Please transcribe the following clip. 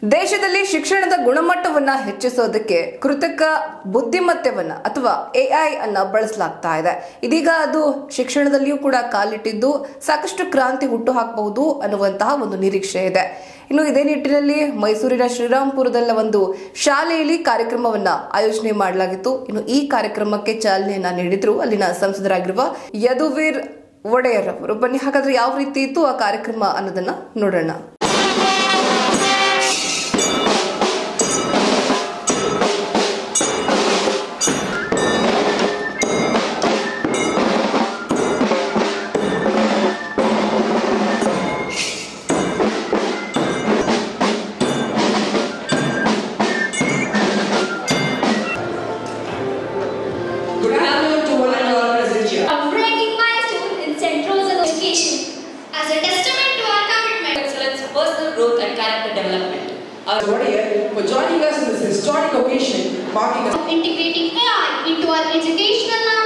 ದೇಶದಲ್ಲಿ ಶಿಕ್ಷಣದ ಗುಣಮಟ್ಟವನ್ನ ಹೆಚ್ಚಿಸೋದಕ್ಕೆ ಕೃತಕ ಬುದ್ಧಿಮತ್ತೆವನ್ನ ಅಥವಾ ಎಐ ಅನ್ನ ಬಳಸಲಾಗ್ತಾ ಇದೆ ಇದೀಗ ಅದು ಶಿಕ್ಷಣದಲ್ಲಿಯೂ ಕೂಡ ಕಾಲಿಟ್ಟಿದ್ದು ಸಾಕಷ್ಟು ಕ್ರಾಂತಿ ಹುಟ್ಟು ಹಾಕಬಹುದು ಅನ್ನುವಂತಹ ಒಂದು ನಿರೀಕ್ಷೆ ಇದೆ ಇನ್ನು ಇದೇ ನಿಟ್ಟಿನಲ್ಲಿ ಮೈಸೂರಿನ ಶ್ರೀರಾಮ್ಪುರದಲ್ಲ ಒಂದು ಶಾಲೆಯಲ್ಲಿ ಕಾರ್ಯಕ್ರಮವನ್ನ ಆಯೋಜನೆ ಮಾಡಲಾಗಿತ್ತು ಇನ್ನು ಈ ಕಾರ್ಯಕ್ರಮಕ್ಕೆ ಚಾಲನೆಯನ್ನ ನೀಡಿದ್ರು ಅಲ್ಲಿನ ಸಂಸದರಾಗಿರುವ ಯದುವೀರ್ ಒಡೆಯರ್ ಅವರು ಬನ್ನಿ ಹಾಗಾದ್ರೆ ಯಾವ ರೀತಿ ಇತ್ತು ಆ ಕಾರ್ಯಕ್ರಮ ಅನ್ನೋದನ್ನ ನೋಡೋಣ Good afternoon to one and all present here. A ranking milestone in St. Rose's education as a testament to our commitment excellence, personal growth and character development. Our Warrior for joining us in this historic occasion marking a of integrating AI into our educational